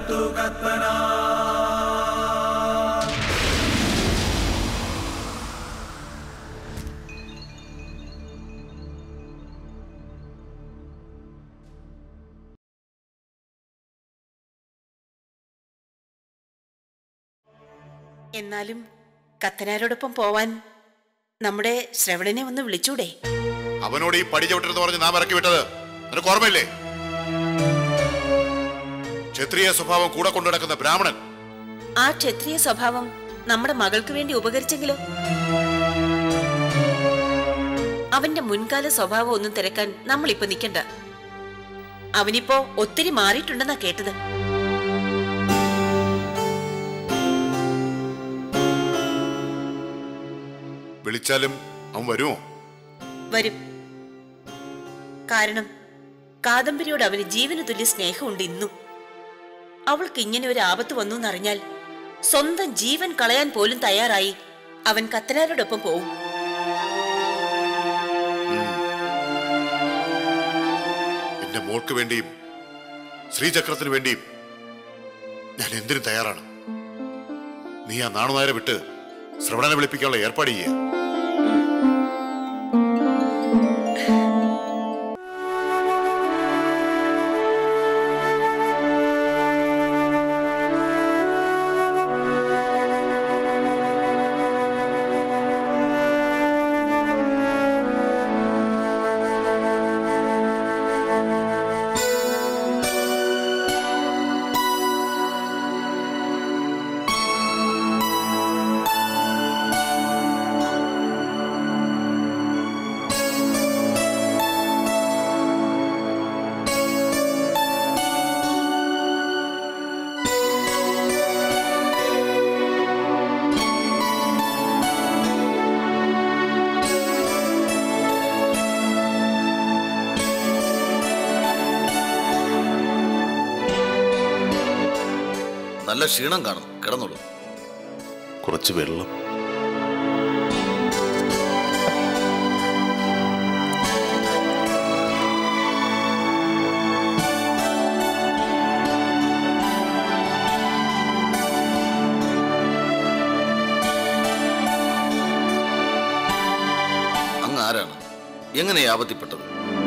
കത്തു കത്തന എന്നാലും കത്തനാരോടൊപ്പം പോവാൻ നമ്മുടെ ശ്രവണനെ ഒന്ന് വിളിച്ചൂടെ അവനോട് ഈ പടി ചവിട്ടരുന്ന് പറഞ്ഞ് നാം ഇറക്കി വിട്ടത് നിനക്ക് ഓർമ്മയില്ലേ ക്ഷത്രിയ സ്വഭാവം കൂടെ കൊണ്ടു നടക്കുന്ന ബ്രാഹ്മണൻ ആ ക്ഷത്രിയ സ്വഭാവം നമ്മുടെ മകൾക്ക് വേണ്ടി ഉപകരിച്ചെങ്കിലോ അവന്റെ മുൻകാല സ്വഭാവം ഒന്നും തിരക്കാൻ നമ്മളിപ്പോ നിക്കണ്ട അവനിപ്പോ ഒത്തിരി മാറിയിട്ടുണ്ടെന്നാ കേട്ടത് വിളിച്ചാലും അവൻ വരുമോ വരും കാരണം കാദംബരിയോട് അവന് ജീവന് തുല്യ സ്നേഹമുണ്ട് ഇന്നും അവൾക്ക് ഇങ്ങനെ ഒരു ആപത്ത് വന്നു എന്നറിഞ്ഞാൽ സ്വന്തം ജീവൻ കളയാൻ പോലും തയ്യാറായി അവൻ കത്തനാരോടൊപ്പം പോവും എന്റെ മോൾക്ക് വേണ്ടിയും ശ്രീചക്രത്തിന് വേണ്ടിയും ഞാൻ എന്തിനും തയ്യാറാണ് നീ ആ നാണുനായരെ വിട്ട് ശ്രവണനെ വിളിപ്പിക്കാനുള്ള ഏർപ്പാട് ചെയ്യുക നല്ല ക്ഷീണം കാണും കിടന്നോളൂ കുറച്ച് വെള്ളം അങ്ങ് ആരാണ് എങ്ങനെ ആപത്തിപ്പെട്ടത്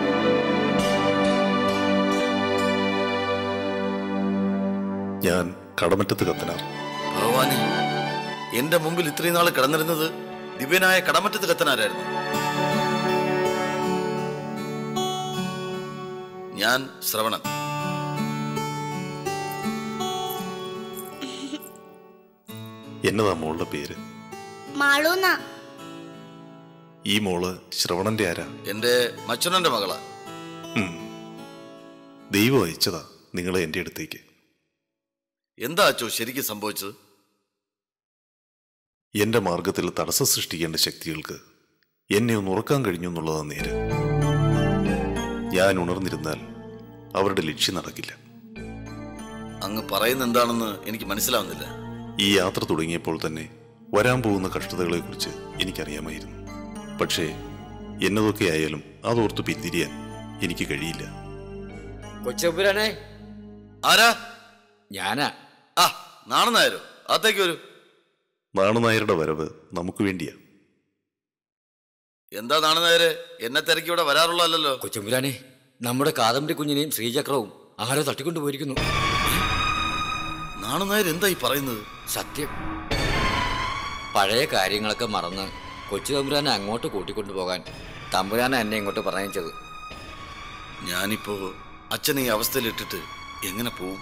ഞാൻ കടമറ്റത്ത് കത്തനാർ ഭഗവാനെ എന്റെ മുമ്പിൽ ഇത്രയും നാൾ കിടന്നിരുന്നത് ദിവ്യനായ കടമറ്റത്ത് കത്തനാരായിരുന്നു ഞാൻ ശ്രവണൻ എന്നതാ മോളുടെ പേര് മാളൂന്ന ഈ മോള് ശ്രവണന്റെ ആരാ എന്റെ മച്ചുനന്റെ മകളാ ഉം. ദൈവം അയച്ചതാ നിങ്ങളെ എൻ്റെ അടുത്തേക്ക് എന്താ അച്ചോ ശരിക്കും സംഭവിച്ചത് എന്റെ മാർഗത്തിൽ തടസ്സം സൃഷ്ടിക്കേണ്ട ശക്തികൾക്ക് എന്നെ ഒന്ന് ഉറക്കാൻ കഴിഞ്ഞു എന്നുള്ളതാ നേര് ഞാൻ ഉണർന്നിരുന്നാൽ അവരുടെ ലക്ഷ്യം നടക്കില്ല അങ്ങ് പറയുന്ന എന്താണെന്ന് എനിക്ക് മനസ്സിലാവുന്നില്ല ഈ യാത്ര തുടങ്ങിയപ്പോൾ തന്നെ വരാൻ പോകുന്ന കഷ്ടതകളെക്കുറിച്ച് എനിക്കറിയാമായിരുന്നു പക്ഷേ എന്നതൊക്കെ ആയാലും അതോർത്ത് പിന്തിരിയാൻ എനിക്ക് കഴിയില്ല കൊച്ചമ്പുരാനെ ആരാ ഞാനാ ആ നാണെന്നായാലോ അകത്തേക്ക് വരൂ നാണുനായരുടെ വരവ് നമുക്ക് വേണ്ടിയാ എന്താ നാണെന്നായരെ എന്നെ തിരക്കി ഇവിടെ വരാറുള്ളല്ലോ കൊച്ചമ്പുരാനെ നമ്മുടെ കാദംബരി കുഞ്ഞിനെയും ശ്രീചക്രവും ആരോ തട്ടിക്കൊണ്ടു പോയിരിക്കുന്നു നാണെന്നായർ എന്താ ഈ പറയുന്നത് സത്യം പഴയ കാര്യങ്ങളൊക്കെ മറന്ന് കൊച്ചു തമ്പുരാനെ അങ്ങോട്ട് കൂട്ടിക്കൊണ്ടു പോകാൻ തമ്പുരാനെ എന്നെ ഇങ്ങോട്ട് പറഞ്ഞയച്ചത് ഞാനിപ്പോ അച്ഛനെ ഈ അവസ്ഥയിൽ ഇട്ടിട്ട് എങ്ങനെ പോവും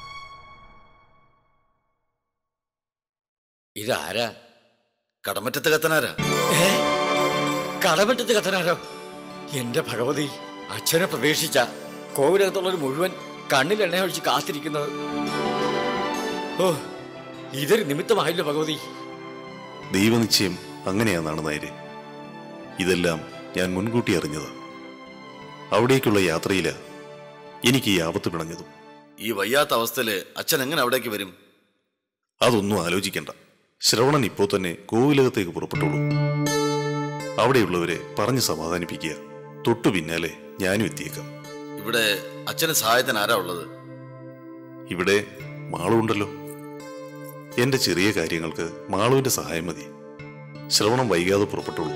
ഇതാരാ കടമറ്റത്ത് കത്തനാരാ ഏ? കടമറ്റത്ത് കത്തനാരോ എന്റെ ഭഗവതി അച്ഛനെ പ്രതീക്ഷിച്ച കോവിലകത്തുള്ളവർ മുഴുവൻ കണ്ണിൽ എണ്ണയൊഴിച്ച് കാത്തിരിക്കുന്നത് ഓ ഇതൊരു നിമിത്തമായില്ലോ ഭഗവതി ദൈവനിശ്ചയം അങ്ങനെയാ നാണുനായരെ ഇതെല്ലാം ഞാൻ മുൻകൂട്ടി അറിഞ്ഞതാ അവിടേക്കുള്ള യാത്രയിലാ എനിക്ക് ഈ ആപത്ത് പിണഞ്ഞതും ഈ വയ്യാത്ത അവസ്ഥയില് അച്ഛൻ എങ്ങനെ അവിടേക്ക് വരും അതൊന്നും ആലോചിക്കണ്ട ശ്രവണൻ ഇപ്പോൾ തന്നെ കോവിലകത്തേക്ക് പുറപ്പെട്ടോളൂ അവിടെയുള്ളവരെ പറഞ്ഞ് സമാധാനിപ്പിക്കുക തൊട്ടു പിന്നാലെ ഞാനും എത്തിയേക്കാം ഇവിടെ അച്ഛന് സഹായത്തിന് ആരാ ഉള്ളത് ഇവിടെ മാളു ഉണ്ടല്ലോ എന്റെ ചെറിയ കാര്യങ്ങൾക്ക് മാളുവിന്റെ സഹായം മതി ശ്രവണം വൈകാതെ പുറപ്പെട്ടോളൂ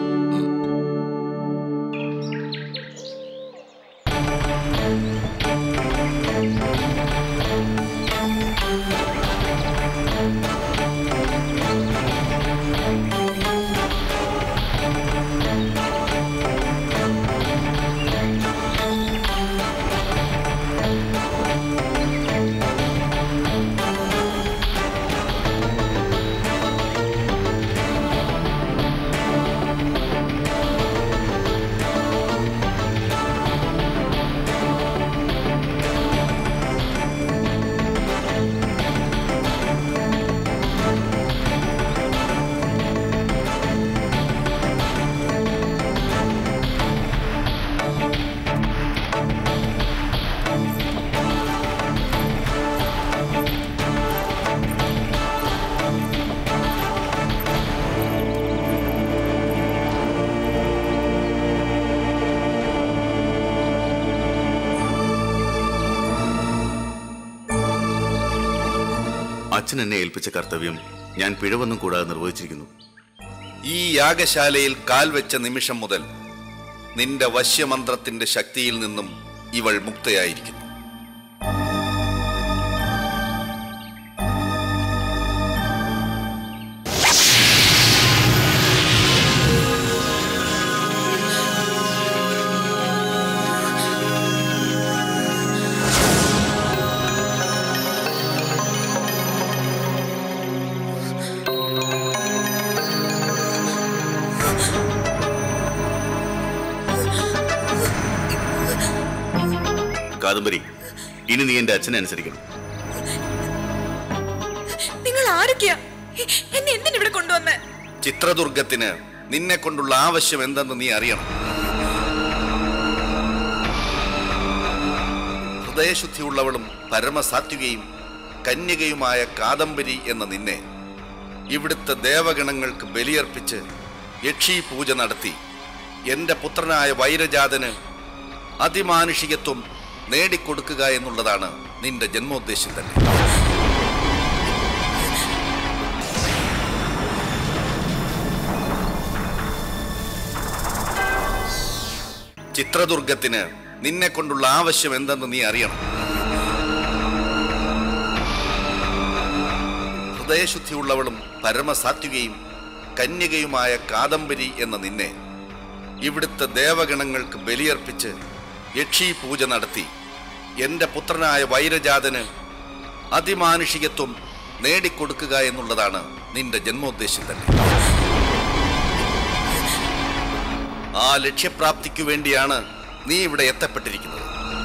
അച്ഛൻ എന്നെ ഏൽപ്പിച്ച കർത്തവ്യം ഞാൻ പിഴവൊന്നും കൂടാതെ നിർവഹിച്ചിരിക്കുന്നു ഈ യാഗശാലയിൽ കാൽ വെച്ച നിമിഷം മുതൽ നിന്റെ വശ്യമന്ത്രത്തിന്റെ ശക്തിയിൽ നിന്നും ഇവൾ മുക്തയായിരിക്കുന്നു കാദംബരി ഇനി നീ എന്റെ അച്ഛനെ അനുസരിക്കണം നിങ്ങൾ ആരൊക്കെയാ എ- എന്നെ എന്തിനിവിടെ കൊണ്ടുവന്ന് ചിത്രദുർഗത്തിന് നിന്നെ കൊണ്ടുള്ള ആവശ്യം എന്തെന്ന് നീ അറിയണം ഹൃദയശുദ്ധിയുള്ളവളും പരമസാത്വികയും കന്യകയുമായ കാദംബരി എന്ന നിന്നെ ഇവിടുത്തെ ദേവഗണങ്ങൾക്ക് ബലിയർപ്പിച്ച് യക്ഷി പൂജ നടത്തി എന്റെ പുത്രനായ വൈരജാതന് അതിമാനുഷികത്വം നേടിക്കൊടുക്കുക എന്നുള്ളതാണ് നിന്റെ ജന്മോദ്ദേശം തന്നെ ചിത്രദുർഗത്തിന് നിന്നെ കൊണ്ടുള്ള ആവശ്യം എന്തെന്ന് നീ അറിയണം ഹൃദയശുദ്ധിയുള്ളവളും പരമസാത്വികയും കന്യകയുമായ കാദംബരി എന്ന നിന്നെ ഇവിടുത്തെ ദേവഗണങ്ങൾക്ക് ബലിയർപ്പിച്ച് യക്ഷി പൂജ നടത്തി എന്റെ പുത്രനായ വൈരജാതന് അതിമാനുഷികത്വം നേടിക്കൊടുക്കുക എന്നുള്ളതാണ് നിന്റെ ജന്മോദ്ദേശം തന്നെ ആ ലക്ഷ്യപ്രാപ്തിക്കു വേണ്ടിയാണ് നീ ഇവിടെ എത്തപ്പെട്ടിരിക്കുന്നത്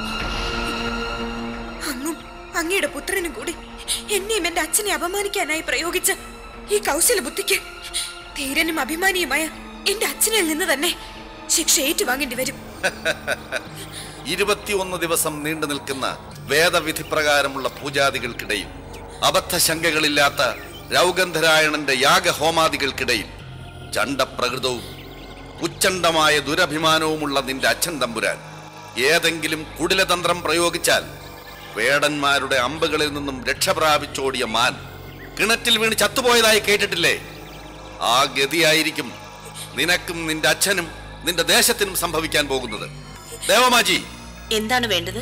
അങ്ങും അങ്ങയുടെ പുത്രനും കൂടി എന്നെയും എന്റെ അച്ഛനെ അപമാനിക്കാനായി പ്രയോഗിച്ച ഈ കൗശല ബുദ്ധിക്ക് ധീരനും അഭിമാനിയുമായ എന്റെ അച്ഛനിൽ നിന്ന് തന്നെ ശിക്ഷ ഏറ്റുവാങ്ങേണ്ടി വരും ഇരുപത്തിയൊന്ന് ദിവസം നീണ്ടു നിൽക്കുന്ന വേദവിധി പ്രകാരമുള്ള പൂജാദികൾക്കിടയിൽ അബദ്ധശങ്കകളില്ലാത്ത രൗഗന്ധരായണന്റെ യാഗഹോമാദികൾക്കിടയിൽ ചണ്ടപ്രകൃതവും ഉച്ചണ്ടമായ ദുരഭിമാനവുമുള്ള നിന്റെ അച്ഛൻ തമ്പുരാൻ ഏതെങ്കിലും കുടിലതന്ത്രം പ്രയോഗിച്ചാൽ വേടന്മാരുടെ അമ്പുകളിൽ നിന്നും രക്ഷ പ്രാപിച്ചോടിയ മാൻ കിണറ്റിൽ വീണ് ചത്തുപോയതായി കേട്ടിട്ടില്ലേ ആ ഗതിയായിരിക്കും നിനക്കും നിന്റെ അച്ഛനും നിന്റെ ദേശത്തിനും സംഭവിക്കാൻ പോകുന്നത് ദേവമാജി എന്താണ് വേണ്ടത്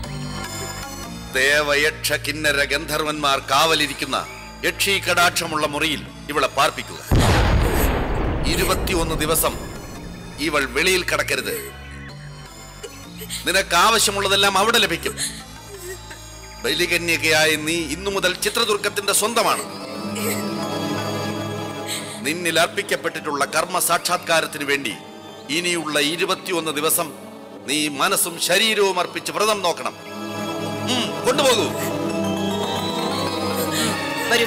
ദേവയക്ഷ കിന്നര ഗന്ധർവന്മാർ കാവലിരിക്കുന്ന യക്ഷി കടാക്ഷമുള്ള മുറിയിൽ ഇവളെ പാർപ്പിക്കുക ഇരുപത്തിയൊന്ന് ദിവസം ഇവൾ വെളിയിൽ കടക്കരുത് നിനക്ക് ആവശ്യമുള്ളതെല്ലാം അവിടെ ലഭിക്കും ബലികന്യകയായ നീ ഇന്നു മുതൽ ചിത്രദുർഗത്തിന്റെ സ്വന്തമാണ് നിന്നിൽ അർപ്പിക്കപ്പെട്ടിട്ടുള്ള കർമ്മ സാക്ഷാത്കാരത്തിന് വേണ്ടി ഇനിയുള്ള ഇരുപത്തിയൊന്ന് ദിവസം നീ മനസ്സും ശരീരവും അർപ്പിച്ച് വ്രതം നോക്കണം ഉം, കൊണ്ടുപോകൂ വരൂ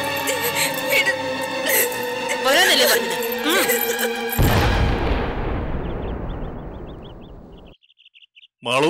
വരാനല്ലേ പറഞ്ഞത് ഉം. മാളു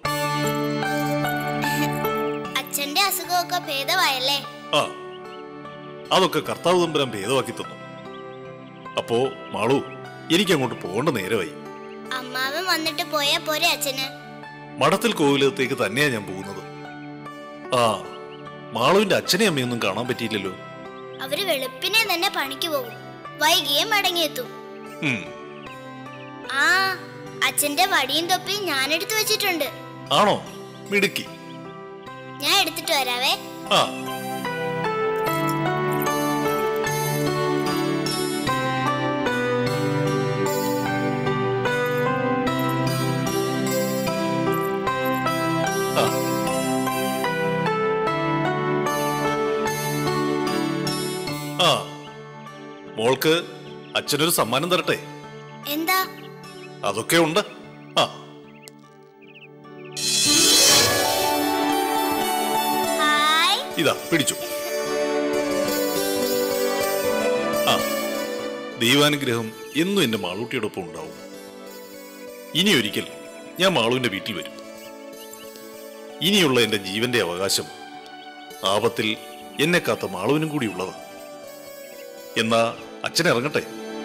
അച്ഛന്റെ അസുഖമൊക്കെ ഭേദമായല്ലേ ആ അതൊക്കെ കർത്താവ് തമ്പുരാൻ ഭേദമാക്കി തന്നു അപ്പോ മാളു എനിക്കങ്ങോട്ട് പോകേണ്ട നേരമായി അമ്മാവൻ വന്നിട്ട് പോയാ പോരെ അച്ഛന് മഠത്തിൽ കോവിലത്തേക്ക് തന്നെയാ ഞാൻ പോകുന്നത് ആ മാളുവിന്റെ അച്ഛനെയും അമ്മയൊന്നും കാണാൻ പറ്റിയില്ലല്ലോ അവര് വെളുപ്പിനെ തന്നെ പണിക്ക് പോകും വൈകിയേ മടങ്ങിയെത്തും ഉം, ആ അച്ഛന്റെ വടിയും തൊപ്പിയും ഞാൻ എടുത്തു വെച്ചിട്ടുണ്ട് ആണോ മിടുക്കി ഞാൻ എടുത്തിട്ട് വരാവേ ആ ആ. ആ മോൾക്ക് അച്ഛനൊരു സമ്മാനം തരട്ടെ എന്താ അതൊക്കെ ഉണ്ട് ആ ഹായ് ഇതാ പിടിച്ചു ആ ദൈവാനുഗ്രഹം എന്നും എന്റെ മാളൂട്ടിയോടൊപ്പം ഉണ്ടാവും ഇനി ഒരിക്കൽ ഞാൻ മാളുവിന്റെ വീട്ടിൽ വരും ഇനിയുള്ള എന്റെ ജീവന്റെ അവകാശം ആപത്തിൽ എന്നെ കാത്ത മാളുവിനും കൂടി ഉള്ളതാ എന്നാ അച്ഛൻ ഇറങ്ങട്ടെ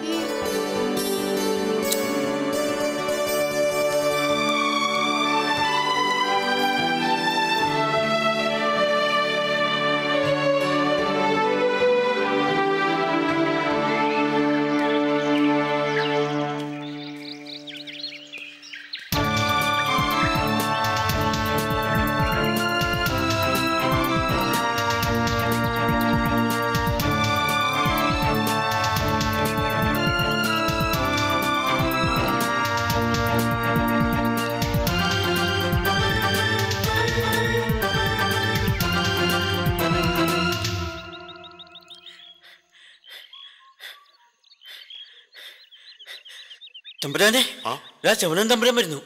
തമ്പുരാനെ ആ? ദാ ചമനൻ തമ്പുരാൻ വരുന്നു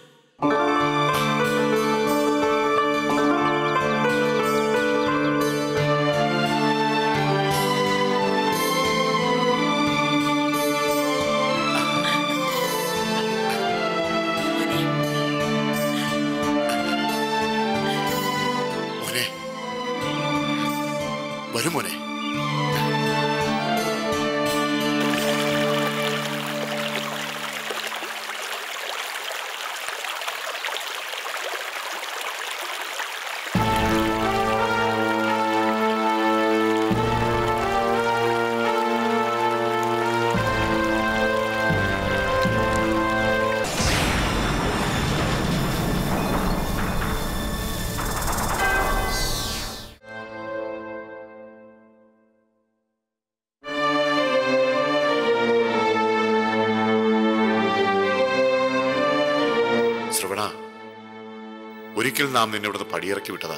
മോനെ വരും മോനെ ശ്രവണ ഒരിക്കൽ നാം നിന്നെ ഇവിടുന്ന് പടിയിറക്കി വിട്ടതാ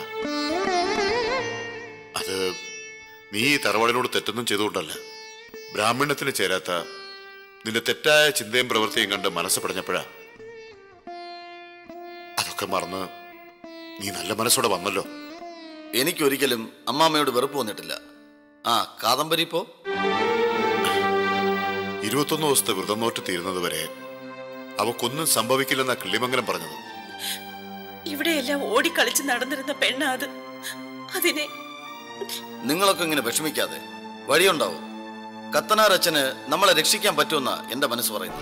അത് നീ ഈ തറവാടിനോട് തെറ്റൊന്നും ചെയ്തുകൊണ്ടല്ല ബ്രാഹ്മണ്യത്തിന് ചേരാത്ത നിന്റെ തെറ്റായ ചിന്തയും പ്രവൃത്തിയും കണ്ട് മനസ്സ് പടഞ്ഞപ്പോഴാ അതൊക്കെ മറന്ന് നീ നല്ല മനസ്സോടെ വന്നല്ലോ എനിക്കൊരിക്കലും അമ്മാമ്മയോട് വെറുപ്പ് വന്നിട്ടില്ല ആ കാദംബരി ഇപ്പോ ഇരുപത്തൊന്ന് ദിവസത്തെ വ്രതം നോറ്റ് തീരുന്നത് വരെ അവക്കൊന്നും സംഭവിക്കില്ലെന്ന കിള്ളിമംഗലം പറഞ്ഞത് ഇവിടെയെല്ലാം ഓടിക്കളിച്ച് നടന്നിരുന്ന പെണ്ണാ അത് അതിനെ നിങ്ങളൊക്കെ ഇങ്ങനെ വിഷമിക്കാതെ വഴിയുണ്ടാവും കത്തനാർ അച്ഛന് നമ്മളെ രക്ഷിക്കാൻ പറ്റുമെന്ന എന്റെ മനസ്സ് പറയുന്നു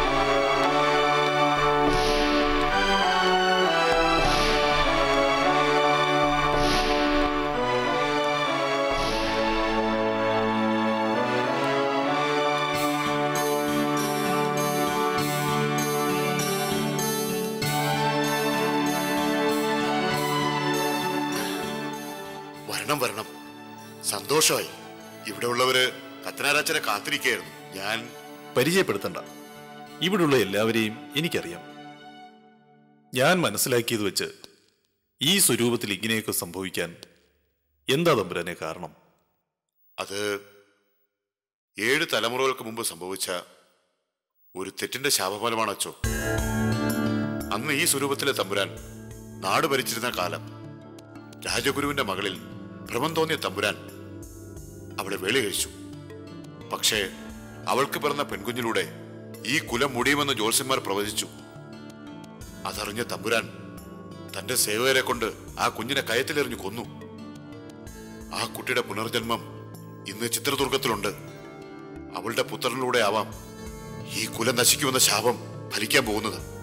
വരണം വരണം സന്തോഷമായി ഇവിടെ ഉള്ളവര് കത്തനാരാച്ചനെ കാത്തിരിക്കുകയായിരുന്നു ഞാൻ പരിചയപ്പെടുത്തണ്ട ഇവിടുള്ള എല്ലാവരെയും എനിക്കറിയാം ഞാൻ മനസ്സിലാക്കിയത് വെച്ച് ഈ സ്വരൂപത്തിൽ ഇങ്ങനെയൊക്കെ സംഭവിക്കാൻ എന്താ തമ്പുരാനെ കാരണം അത് ഏഴ് തലമുറകൾക്ക് മുമ്പ് സംഭവിച്ച ഒരു തെറ്റിന്റെ ശാപഫലമാണ് അച്ചോ അന്ന് ഈ സ്വരൂപത്തിലെ തമ്പുരാൻ നാട് ഭരിച്ചിരുന്ന കാലം രാജഗുരുവിന്റെ മകളിൽ ഭ്രമം തോന്നിയ തമ്പുരാൻ അവളെ വേളി കഴിച്ചു പക്ഷേ അവൾക്ക് പിറന്ന പെൺകുഞ്ഞിലൂടെ ഈ കുലം മുടിയുമെന്ന് ജ്യോത്സ്യന്മാർ പ്രവചിച്ചു അതറിഞ്ഞ തമ്പുരാൻ തന്റെ സേവകരെ കൊണ്ട് ആ കുഞ്ഞിനെ കയത്തിലെറിഞ്ഞു കൊന്നു ആ കുട്ടിയുടെ പുനർജന്മം ഇന്ന് ചിത്രദുർഗത്തിലുണ്ട് അവളുടെ പുത്രനിലൂടെ ആവാം ഈ കുലം നശിക്കുമെന്ന ശാപം ഫലിക്കാൻ പോകുന്നത്